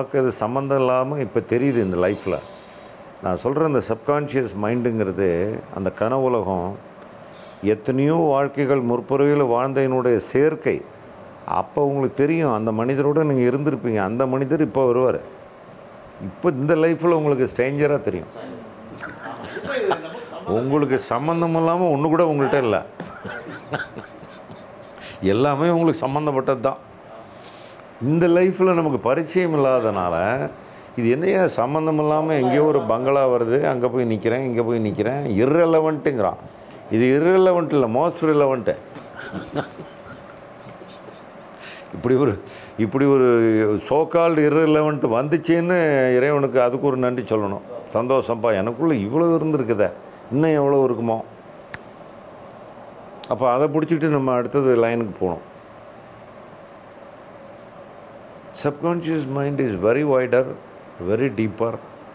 நமக்கு அது சம்மந்தம் இல்லாமல் இப்போ தெரியுது இந்த லைஃப்பில் நான் சொல்கிற இந்த சப்கான்ஷியஸ் மைண்டுங்கிறது அந்த கனவுலகம் எத்தனையோ வாழ்க்கைகள் முற்புறவில் வாழ்ந்ததனுடைய சேர்க்கை அப்போ உங்களுக்கு தெரியும் அந்த மனிதரோட நீங்கள் இருந்திருப்பீங்க அந்த மனிதர் இப்போ வருவார் இப்போ இந்த லைஃப்பில் உங்களுக்கு ஸ்ட்ரேஞ்சராக தெரியும் உங்களுக்கு சம்மந்தம் இல்லாமல் ஒன்று கூட உங்கள்கிட்ட இல்லை எல்லாமே உங்களுக்கு சம்மந்தப்பட்டது தான் இந்த லைஃப்பில் நமக்கு பரிச்சயம் இல்லாதனால இது என்னையா சம்மந்தம் இல்லாமல் எங்கேயோ ஒரு பங்களா வருது அங்கே போய் நிற்கிறேன் இங்கே போய் நிற்கிறேன் irrelevantங்கிறான் இது irrelevant இல்லை மோஸ்ட் ரிலவெண்ட்டு இப்படி ஒரு இப்படி ஒரு சோகால்டு irrelevant வந்துச்சுன்னு இறைவனுக்கு அதுக்கு ஒரு நன்றி சொல்லணும் சந்தோஷம்ப்பா எனக்குள்ளே இவ்வளோ இருந்திருக்குதே இன்னும் எவ்வளோ இருக்குமோ அப்போ அதை பிடிச்சிக்கிட்டு நம்ம அடுத்தது லைனுக்கு போகணும் subconscious mind is very wider, very deeper,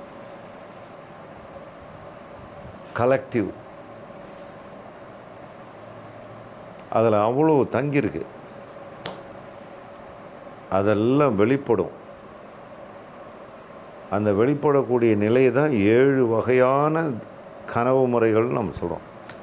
collective. அதில் அவ்வளோ தங்கியிருக்கு அதெல்லாம் வெளிப்படும் அந்த வெளிப்படக்கூடிய நிலையை தான் ஏழு வகையான கனவு முறைகள் நம்ம சொல்கிறோம்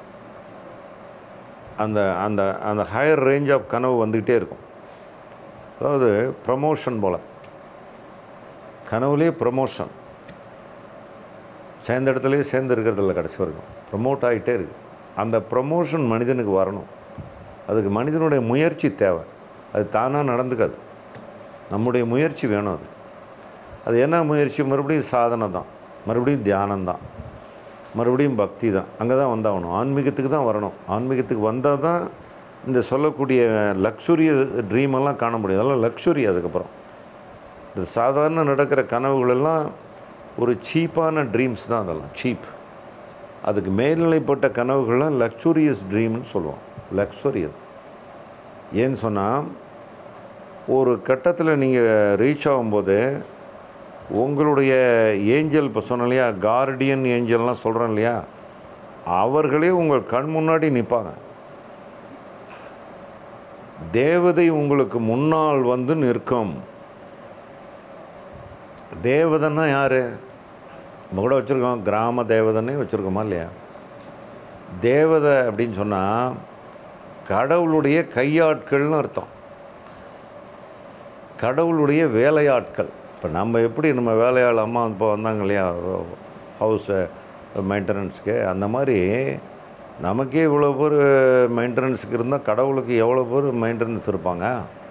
அந்த அந்த அந்த ஹையர் ரேஞ்ச் ஆஃப் கனவு வந்துக்கிட்டே இருக்கும் அதாவது ப்ரமோஷன் போல் கனவுலேயே ப்ரமோஷன் சேர்ந்த இடத்துலையே சேர்ந்து இருக்கிறதில்ல கடைசி வரைக்கும் ப்ரமோட் ஆகிட்டே இருக்கு அந்த ப்ரமோஷன் மனிதனுக்கு வரணும் அதுக்கு மனிதனுடைய முயற்சி தேவை அது தானாக நடந்துக்காது நம்முடைய முயற்சி வேணும் அது அது என்ன முயற்சி மறுபடியும் சாதனை தான் மறுபடியும் தியானம் தான் மறுபடியும் பக்தி தான் அங்கே தான் வந்தாகணும் ஆன்மீகத்துக்கு தான் வரணும் ஆன்மீகத்துக்கு வந்தால் தான் இந்த சொல்லக்கூடிய லக்ஸுரிய ட்ரீம் எல்லாம் காண முடியும் அதெல்லாம் லக்ஸுரி அதுக்கப்புறம் இந்த சாதாரண நடக்கிற கனவுகள் எல்லாம் ஒரு சீப்பான ட்ரீம்ஸ் தான் அதெல்லாம் சீப் அதுக்கு மேல்நிலைப்பட்ட கனவுகள்லாம் லக்ஸூரியஸ் ட்ரீம்னு சொல்லுவோம் லக்ஸுரி அது ஏன்னு சொன்னால் ஒரு கட்டத்தில் நீங்கள் ரீச் ஆகும்போது உங்களுடைய ஏஞ்சல் இப்போ சொன்னேன் இல்லையா கார்டியன் ஏஞ்சல்லாம் சொல்கிறேன் இல்லையா அவர்களே உங்கள் கண் முன்னாடி நிற்பாங்க தேவதை உங்களுக்கு முன்னால் வந்து நிற்கும் தேவதைன்னா யார் நம்ம கூட வச்சுருக்கோம் கிராம தேவதைன்னே வச்சுருக்கோமா இல்லையா தேவதை அப்படின்னு சொன்னால் கடவுளுடைய கையாட்கள்னு அர்த்தம் கடவுளுடைய வேலையாட்கள் இப்போ நம்ம எப்படி நம்ம வேலையாள் அம்மா இப்போ வந்தாங்க இல்லையா ஹவுஸ் மெயின்டெனன்ஸ்க்கு அந்த மாதிரி நமக்கே இவ்வளோ பேர் மெயின்டெனன்ஸுக்கு இருந்தால் கடவுளுக்கு எவ்வளோ பேர் மெயின்டெனன்ஸ் இருப்பாங்க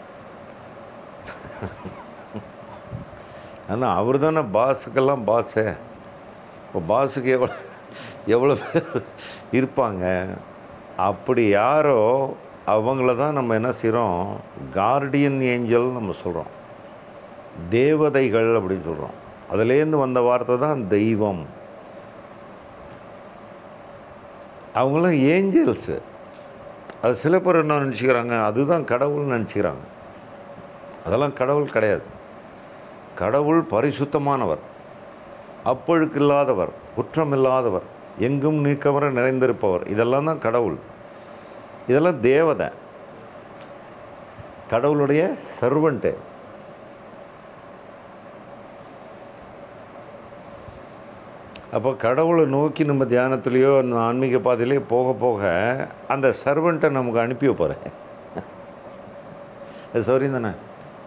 ஆனால் அவர் தானே பாஸுக்கெல்லாம் பாஸு இப்போ பாஸுக்கு எவ்வளோ எவ்வளோ பேர் இருப்பாங்க அப்படி யாரோ அவங்கள தான் நம்ம என்ன செய்கிறோம் கார்டியன் ஏஞ்சல் நம்ம சொல்கிறோம் தேவதைகள் அப்படின்னு சொல்கிறோம் அதுலேருந்து வந்த வார்த்தை தான் தெய்வம் அவங்களாம் ஏஞ்சல்ஸு அது சில பேர் என்ன நினச்சிக்கிறாங்க அதுதான் கடவுள்னு நினச்சிக்கிறாங்க அதெல்லாம் கடவுள் கிடையாது கடவுள் பரிசுத்தமானவர் அப்பழுக்கில்லாதவர் குற்றமில்லாதவர் எங்கும் நீக்கவர நிறைந்திருப்பவர் இதெல்லாம் தான் கடவுள் இதெல்லாம் தேவதை கடவுளுடைய சர்வன்ட்டு அப்போ கடவுளை நோக்கி நம்ம தியானத்துலேயோ அந்த ஆன்மீக பாதையிலையோ போக போக அந்த சர்வெண்ட்டை நமக்கு அனுப்பி வைப்பார் அது சௌரியம் தானே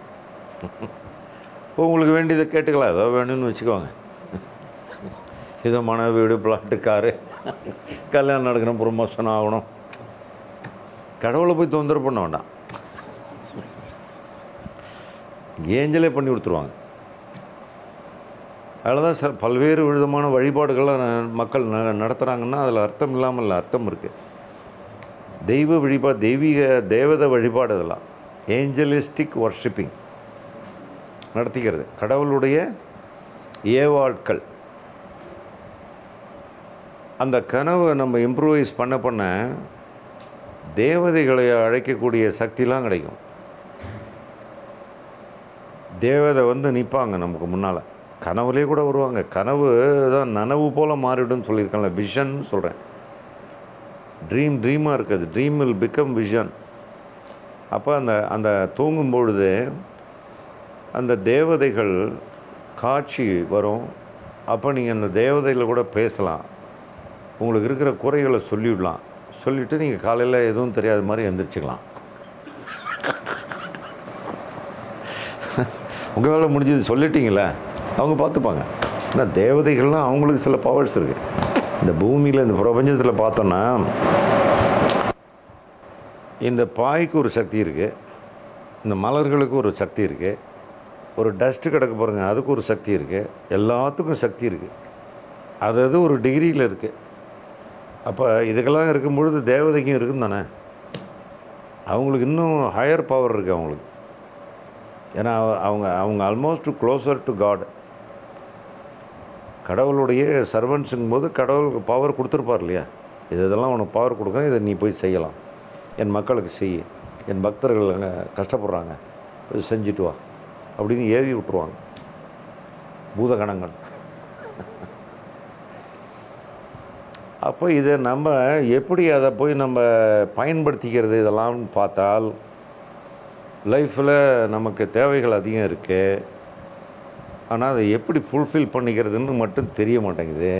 இப்போ உங்களுக்கு வேண்டியதை கேட்டுக்கலாம் ஏதோ வேணும்னு வச்சுக்கோங்க ஏதோ மன வீடு பிளாட்டு காரு கல்யாணம் நடக்கணும் ப்ரொமோஷன் ஆகணும் கடவுளை போய் தொந்தரவு பண்ண வேண்டாம் ஏஞ்சலே பண்ணி கொடுத்துருவாங்க அதில் தான் சார் பல்வேறு விதமான வழிபாடுகள்லாம் ந- மக்கள் ந நடத்துகிறாங்கன்னா அதில் அர்த்தம் இல்லாமல் இல்லை அர்த்தம் இருக்குது தெய்வ வழிபாடு தெய்வீக தேவதை வழிபாடு இதெல்லாம் ஏஞ்சலிஸ்டிக் வர்ஷிப்பிங் நடத்திக்கிறது கடவுளுடைய ஏவாட்கள் அந்த கனவை நம்ம இம்ப்ரூவைஸ் பண்ண பண்ண தேவதைகளை அழைக்கக்கூடிய சக்திலாம் கிடைக்கும் தேவதை வந்து நிற்பாங்க நமக்கு முன்னால் கனவுலேயே கூட வருவாங்க கனவு தான் நனவு போல் மாறிடும்னு சொல்லியிருக்காங்களே விஷன் சொல்கிறேன் ட்ரீம் ட்ரீமாக இருக்குது ட்ரீம் வில் பிகம் விஷன் அப்போ அந்த அந்த தூங்கும் பொழுது அந்த தேவதைகள் காட்சி வரும் அப்போ நீங்கள் அந்த தேவதையில் கூட பேசலாம் உங்களுக்கு இருக்கிற குறைகளை சொல்லிவிடலாம் சொல்லிவிட்டு நீங்கள் காலையில் எதுவும் தெரியாத மாதிரி எந்திரிச்சிக்கலாம் உங்கள் வேலை முடிஞ்சது சொல்லிட்டீங்களே அவங்க பார்த்துப்பாங்க ஏன்னா தேவதைகள்லாம் அவங்களுக்கு சில பவர்ஸ் இருக்குது இந்த பூமியில் இந்த பிரபஞ்சத்தில் பார்த்தோன்னா இந்த பாய்க்கு ஒரு சக்தி இருக்குது இந்த மலர்களுக்கு ஒரு சக்தி இருக்குது ஒரு டஸ்ட்டு கிடக்க பாருங்க அதுக்கு ஒரு சக்தி இருக்குது எல்லாத்துக்கும் சக்தி இருக்குது அது அது ஒரு டிகிரியில் இருக்குது அப்போ இதுக்கெல்லாம் இருக்கும் பொழுது தேவதைக்கும் இருக்கும் தானே அவங்களுக்கு இன்னும் ஹையர் பவர் இருக்குது அவங்களுக்கு ஏன்னா அவ- அவங்க அவங்க ஆல்மோஸ்ட் க்ளோசர் டு காட் கடவுளுடைய சர்வன்ஸுங்கும் போது கடவுளுக்கு பவர் கொடுத்துருப்பார் இல்லையா இது இதெல்லாம் உனக்கு பவர் கொடுக்குறேன் இதை நீ போய் செய்யலாம் என் மக்களுக்கு செய் என் பக்தர்கள் அங்கே கஷ்டப்படுறாங்க போய் செஞ்சுட்டு வா அப்படின்னு ஏவி விட்டுருவாங்க பூதகணங்கள் அப்போ இதை நம்ம எப்படி அதை போய் நம்ம பயன்படுத்திக்கிறது இதெல்லாம் பார்த்தால் லைஃப்பில் நமக்கு தேவைகள் அதிகம் இருக்குது ஆனால் அதை எப்படி ஃபுல்ஃபில் பண்ணிக்கிறதுன்னு மட்டும் தெரிய மாட்டேங்குது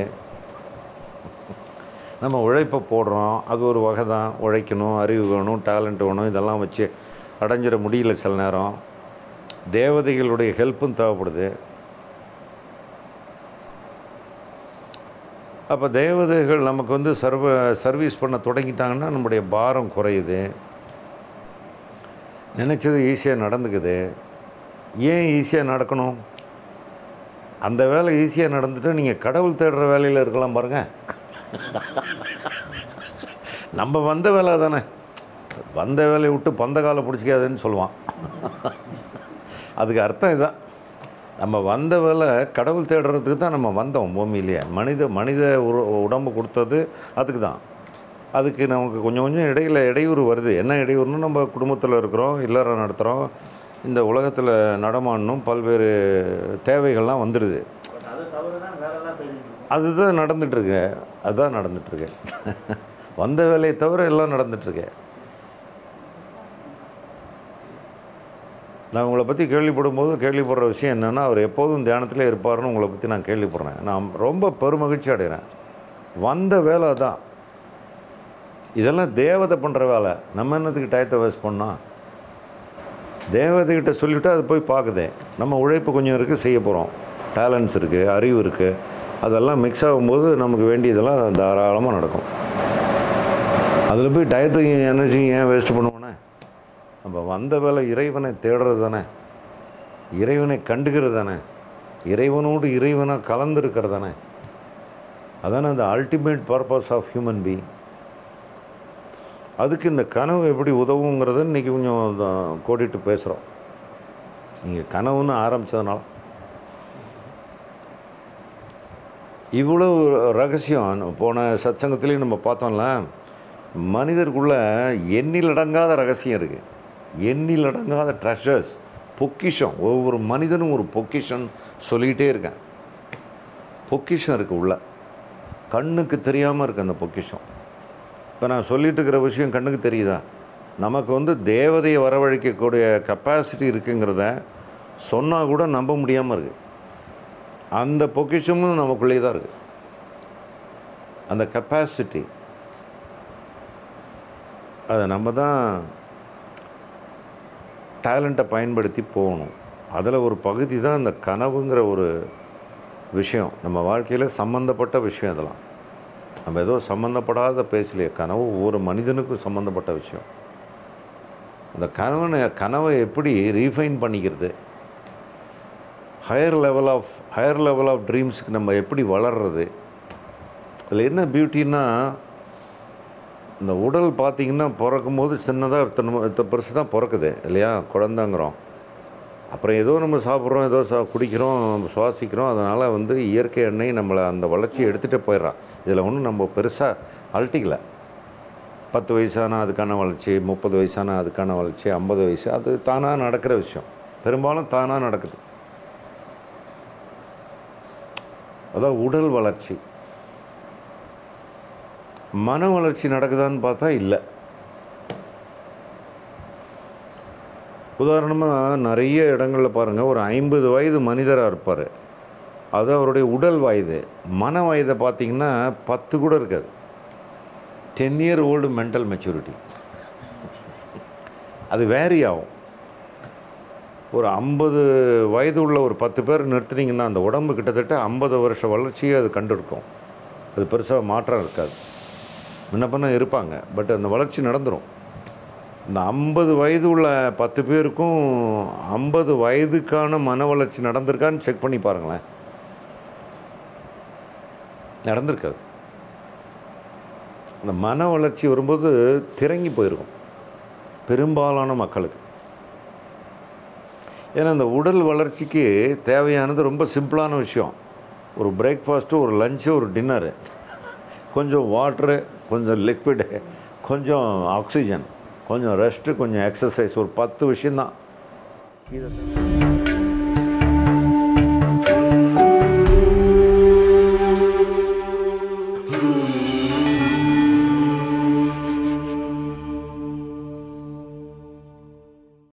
நம்ம உழைப்பை போடுறோம் அது ஒரு வகை தான் உழைக்கணும் அறிவு வேணும் டேலண்ட் வேணும் இதெல்லாம் வச்சு அடைஞ்சிட முடியல சில நேரம் தேவதைகளுடைய ஹெல்ப்பும் தேவைப்படுது அப்போ தேவதைகள் நமக்கு வந்து சர்வ சர்வீஸ் பண்ண தொடங்கிட்டாங்கன்னா நம்முடைய பாரம் குறையுது நினச்சது ஈஸியாக நடந்துக்குது ஏன் ஈஸியாக நடக்கணும் அந்த வேலை ஈஸியாக நடந்துட்டு நீங்கள் கடவுள் தேடுற வேலையில் இருக்கலாம் பாருங்கள் நம்ம வந்த வேலை தானே வந்த வேலையை விட்டு பந்த காலை பிடிச்சிக்காதுன்னு சொல்லுவான் அதுக்கு அர்த்தம் இதுதான் நம்ம வந்த வேலை கடவுள் தேடுறதுக்கு தான் நம்ம வந்தோம் பூமியிலேயே மனித மனித உரு உடம்பு கொடுத்தது அதுக்கு தான் அதுக்கு நமக்கு கொஞ்சம் கொஞ்சம் இடையில இடையூறு வருது என்ன இடையூறுன்னு நம்ம குடும்பத்தில் இருக்கிறோம் இல்லறம் நடத்துகிறோம் இந்த உலகத்தில் நடமாடணும் பல்வேறு தேவைகள்லாம் வந்துடுது பட் அது தவிர தான் வேற எல்லாம் தேடிட்டு இருக்கோம் அதுதான் நடந்துட்டுருக்கு அதுதான் நடந்துட்டுருக்கு வந்த வேலையை தவிர எல்லாம் நடந்துட்டுருக்கு நான் உங்களை பற்றி கேள்விப்படும்போது கேள்விப்படுற விஷயம் என்னென்னா அவர் எப்போதும் தியானத்திலே இருப்பாருன்னு உங்களை பற்றி நான் கேள்விப்படுறேன் நான் ரொம்ப பெருமகிழ்ச்சி அடைகிறேன் வந்த வேலை தான் இதெல்லாம் தேவதை பண்ணுற வேலை நம்ம என்னத்துக்கு டயத்தை வேஸ்ட் பண்ணோம் தேவதைகிட்ட சொல்லிவிட்டு அது போய் பார்க்குதே நம்ம உழைப்பு கொஞ்சம் இருக்குது செய்ய போகிறோம் டேலண்ட்ஸ் இருக்குது அறிவு இருக்குது அதெல்லாம் மிக்ஸ் ஆகும்போது நமக்கு வேண்டியதெல்லாம் தாராளமாக நடக்கும் அதில் போய் டயத்தையும் எனர்ஜியும் ஏன் வேஸ்ட் பண்ணுவோனே நம்ம வந்த வேலை இறைவனை தேடுறது தானே இறைவனை கண்டுக்கிறது தானே இறைவனோடு இறைவனாக கலந்துருக்கிறது தானே அதானே அந்த ultimate purpose of human being அதுக்கு இந்த கனவு எப்படி உதவுங்கிறத இன்றைக்கி கொஞ்சம் தான் கோடிட்டு பேசுகிறோம் நீங்கள் கனவுன்னு ஆரம்பித்ததுனால இவ்வளோ ரகசியம் போன சத்சங்கத்திலையும் நம்ம பார்த்தோம்ல மனிதருக்குள்ள எண்ணிலடங்காத ரகசியம் இருக்குது எண்ணிலடங்காத ட்ரெஷர்ஸ் பொக்கிஷம் ஒவ்வொரு மனிதனும் ஒரு பொக்கிஷம் சொல்லிக்கிட்டே இருக்கேன் பொக்கிஷம் இருக்குது உள்ள கண்ணுக்கு தெரியாமல் இருக்குது அந்த பொக்கிஷம் இப்போ நான் சொல்லிட்டு இருக்கிற விஷயம் கண்ணுக்கு தெரியுதா நமக்கு வந்து தேவதையை வரவழைக்கக்கூடிய கெப்பாசிட்டி இருக்குங்கிறத சொன்னால் கூட நம்ப முடியாமல் இருக்குது அந்த பொக்கிஷமும் நமக்குள்ளே தான் இருக்குது அந்த கெப்பாசிட்டி அதை நம்ம தான் டேலண்ட்டை பயன்படுத்தி போகணும் அதில் ஒரு பகுதி தான் அந்த கனவுங்கிற ஒரு விஷயம் நம்ம வாழ்க்கையில் சம்மந்தப்பட்ட விஷயம் இதெல்லாம் நம்ம ஏதோ சம்மந்தப்படாத பேசலையே கனவு ஒவ்வொரு மனிதனுக்கும் சம்மந்தப்பட்ட விஷயம் அந்த கனவனை கனவை எப்படி ரீஃபைன் பண்ணிக்கிறது higher level of higher level of ட்ரீம்ஸுக்கு நம்ம எப்படி வளர்றது அதில் என்ன பியூட்டின்னா இந்த உடல் பார்த்திங்கன்னா பிறக்கும்போது சின்னதாக இத்தனை இத்த பெருசு தான் பிறக்குது இல்லையா குழந்தைங்கிறோம் அப்புறம் ஏதோ நம்ம சாப்பிட்றோம் ஏதோ சா குடிக்கிறோம் சுவாசிக்கிறோம் அதனால் வந்து இயற்கை எண்ணெய் நம்மளை அந்த வளர்ச்சியை எடுத்துகிட்டே போயிடுறான் இதில் ஒன்றும் நம்ம பெருசாக அழட்டிக்கல பத்து வயசான அதுக்கான வளர்ச்சி முப்பது வயசான அதுக்கான வளர்ச்சி ஐம்பது வயசு அது தானாக நடக்கிற விஷயம் பெரும்பாலும் தானாக நடக்குது அதான் உடல் வளர்ச்சி மன வளர்ச்சி நடக்குதான்னு பார்த்தா இல்லை உதாரணமாக நிறைய இடங்களில் பாருங்கள் ஒரு ஐம்பது வயது மனிதராக இருப்பார் அது அவருடைய உடல் வயது மன வயதை பார்த்தீங்கன்னா பத்து கூட இருக்காது ten year old mental maturity அது வேரி ஆகும் ஒரு ஐம்பது வயது உள்ள ஒரு பத்து பேர் நிறுத்துனீங்கன்னா அந்த உடம்பு கிட்டத்தட்ட ஐம்பது வருஷ வளர்ச்சியை அது கண்டிருக்கும் அது பெருசாக மாற்றம் இருக்காது முன்ன பண்ண இருப்பாங்க பட் அந்த வளர்ச்சி நடந்துடும் இந்த ஐம்பது வயது உள்ள பத்து பேருக்கும் ஐம்பது வயதுக்கான மன வளர்ச்சி நடந்திருக்கான்னு செக் பண்ணி பாருங்களேன் நடந்திருக்காது அந்த மன வளர்ச்சி வரும்போது திறங்கி போயிருக்கும் பெரும்பாலான மக்களுக்கு ஏன்னா இந்த உடல் வளர்ச்சிக்கு தேவையானது ரொம்ப சிம்பிளான விஷயம் ஒரு பிரேக்ஃபாஸ்ட்டு ஒரு லஞ்சு ஒரு டின்னரு கொஞ்சம் வாட்ரு கொஞ்சம் லிக்விடு கொஞ்சம் ஆக்சிஜன் கொஞ்சம் ரெஸ்ட்டு கொஞ்சம் எக்ஸசைஸ் ஒரு பத்து விஷயந்தான் இதை